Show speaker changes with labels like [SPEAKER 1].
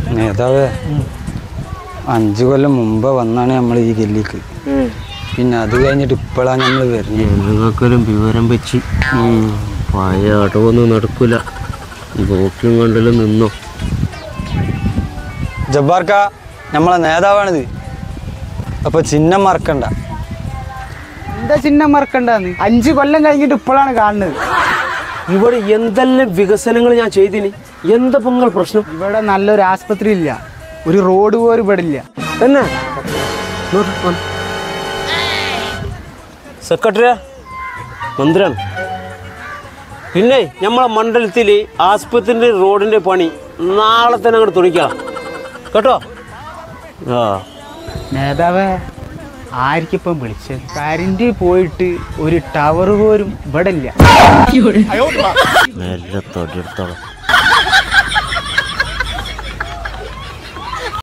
[SPEAKER 1] നേതാവേ അഞ്ചു കൊല്ലം മുമ്പ് വന്നാണ് നമ്മൾ ഈ ഗല്ലിക്ക് പിന്നെ അത് കഴിഞ്ഞിട്ട് ഇപ്പോഴാണ് നമ്മൾ വരുന്നത്
[SPEAKER 2] ഞങ്ങൾക്കൊരു വിവരം വെച്ച് പഴയ അടവൊന്നും നടക്കൂല നോക്കിയും കണ്ടില്ല നിന്നോ
[SPEAKER 1] ജബ്ബാർക്ക നമ്മളെ നേതാവാണിത് അപ്പൊ ചിഹ്നം മറക്കണ്ട
[SPEAKER 3] എന്താ ചിഹ്നം മറക്കണ്ടെന്ന് അഞ്ച് കൊല്ലം കഴിഞ്ഞിട്ട് ഇപ്പോഴാണ് കാണുന്നത്
[SPEAKER 2] ഇവിടെ എന്തെല്ലാം വികസനങ്ങൾ ഞാൻ ചെയ്തിനി എന്താ പൊങ്ങൾ പ്രശ്നം
[SPEAKER 3] ഇവിടെ നല്ലൊരു ആസ്പത്രി ഇല്ല ഒരു റോഡ് പോലും ഇവിടെ ഇല്ല
[SPEAKER 2] എന്നാ സെക്രട്ടറിയാ മന്ത്രിയാണ് പിന്നെ നമ്മളെ മണ്ഡലത്തിൽ ആസ്പത്രിൻ്റെ റോഡിൻ്റെ പണി നാളെ തന്നെ അങ്ങോട്ട് തുണിക്കാം കേട്ടോ ആ
[SPEAKER 3] നേതാവേ ആർക്കിപ്പം വിളിച്ചത് കരണ്ട് പോയിട്ട് ഒരു ടവർ പോലും ഇവിടെ ഇല്ല
[SPEAKER 2] മെല്ലെ തൊടിയെടുത്തോളാം